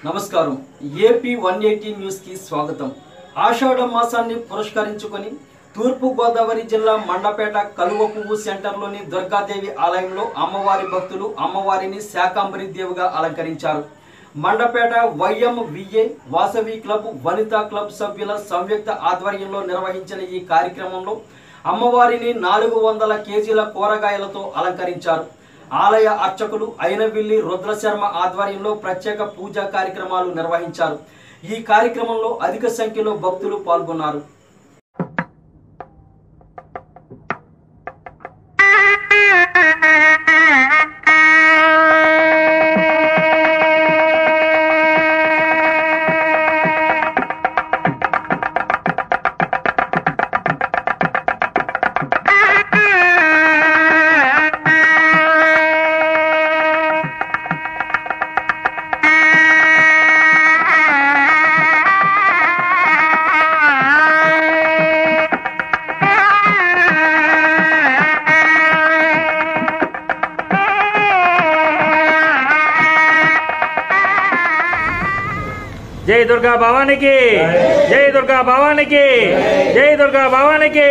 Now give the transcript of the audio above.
నమస్కారం AP one eighty న్యూస్కి స్వాగతం ఆషాఢ మాసాన్ని పురస్కరించుకొని తూర్పు గోదావరి జిల్లా మండపేట కలువ పువ్వు సెంటర్లోని దుర్గాదేవి ఆలయంలో అమ్మవారి భక్తులు అమ్మవారిని శాకాంబరి దేవిగా అలంకరించారు Mandapeta Y M V A Vasavi club Vanitha club సభ్యుల సంయుక్త ఆధ్వర్యంలో నిర్వహించిన ఈ కార్యక్రమంలో అమ్మవారిని నాలుగు వందల కేజీల కూరగాయలతో అలంకరించారు ఆలయ అర్చకులు అయినవిల్లి రుద్రశర్మ ఆధ్వర్యంలో ప్రత్యేక పూజా కార్యక్రమాలు నిర్వహించారు ఈ కార్యక్రమంలో అధిక సంఖ్యలో భక్తులు పాల్గొన్నారు జై దుర్గా భవానికి జై దుర్గా భవానికి జై దుర్గా భవానికి